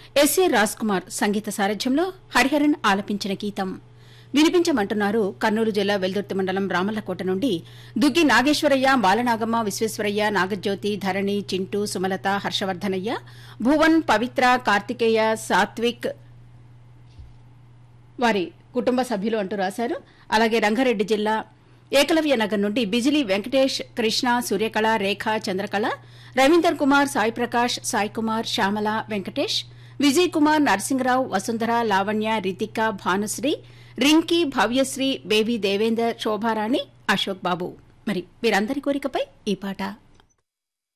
SA Raj Kumar సంగీత సారథ్యంలో హరిహరన్ ఆలపించిన గీతం వినిపించమంటున్నారు కర్నూలు జిల్లా వెల్దుర్తి మండలం రామల్లకోట నుండి దుగ్గి నాగేశ్వరయ్య బాలనాగమ్మ విశ్వేశ్వరయ్య నాగజ్యోతి ధరణి చింటూ సుమలత హర్షవర్ధనయ్య భువన్ పవిత్ర కార్తికేయ సాత్విక్ వారి కుటుంబ సభ్యులు అంటూ రాశారు అలాగే రంగారెడ్డి జిల్లా ఏకలవ్య నగర్ నుండి బిజిలీ వెంకటేష్ కృష్ణ సూర్యకళ రేఖ చంద్రకళ రవీందర్ కుమార్ సాయి ప్రకాష్ సాయి కుమార్ శ్యామల వెంకటేష్ విజయ్ కుమార్ నరసింహరావు వసుంధర లావణ్య రితిక భానుశ్రీ రింకీ భవ్యశ్రీ బేబీ దేవేందర్ శోభారాణి అశోక్ బాబు మరి వీరందరి కోరికపై ఈ పాట